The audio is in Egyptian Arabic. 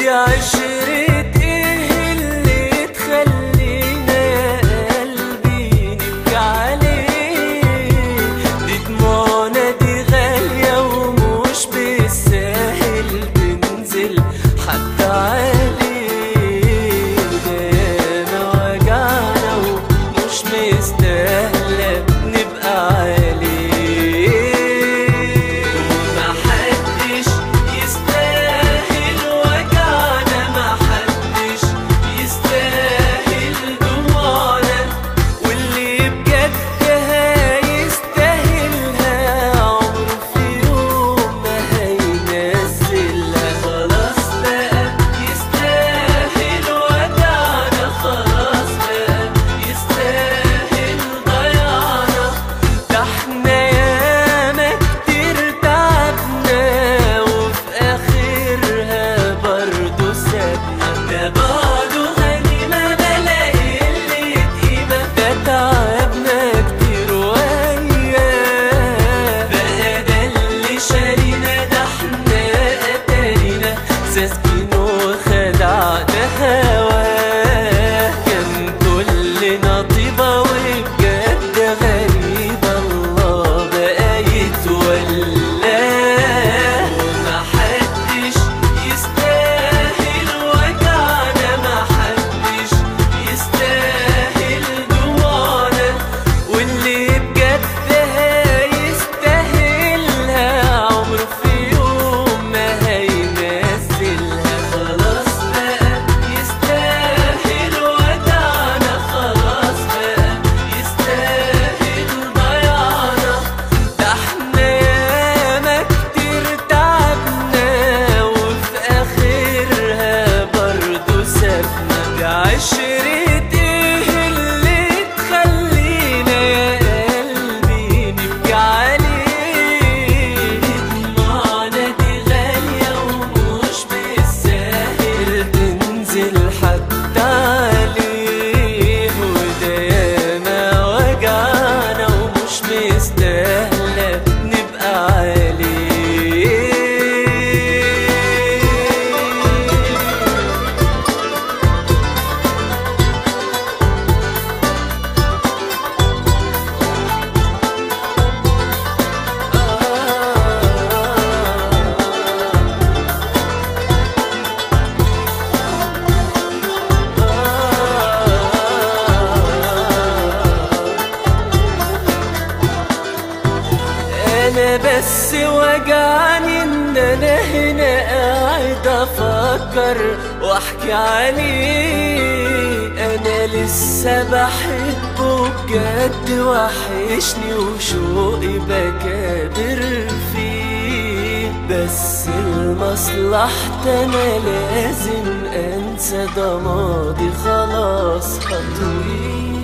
دي عشرة ايه اللي تخلينا يا قلبي نبكي عليه دي دموعنا دي غالية ومش بالساهل تنزل حتى عليه دانا وجعنا ومش مستاهلة نبقى عليه ومحدش يستاهل وجعنا محدش يستاهل دموعنا واللي بجد هيستاهلها عمره في يوم ما هينزلها خلاص بقى يستاهل وجعنا خلاص بقى يستاهل ضيعنا ده احنا ياما كتير تعبنا وفي اخرها برضه سابنا ده بعده غنيمة بلاقي اللي قيمة ده تعبنا كتير وياه بقى ده اللي شارينا ده احنا اتارينا ساسكين وخدعنا هواه كان كلنا طيبة وبجد غريبة الله بقى يتولاه ومحدش يستاهل وجعنا محدش يستاهل دموعنا واللي بجد هيستاهلها عمره في يوم ما هينزلها خلاص بقى يستاهل ودعنا خلاص بقى يستاهل ضيعنا ده احنا ياما كتير تعبنا وفي اخرها برضه سابنا ده عشرة ايه اللي تخلينا يا قلبي نبكي عليه دموعنا دي غالية ومش بالساهل تنزل حتى عليه وده ياما وجعنا ومش مستاهلة نبقى عليه انا بس وجعني ان انا هنا قاعد افكر واحكي عليه انا لسه بحبه بجد وحشني وشوقي بكابر فيه بس لمصلحتي انا لازم انسى ده ماضي خلاص هطويه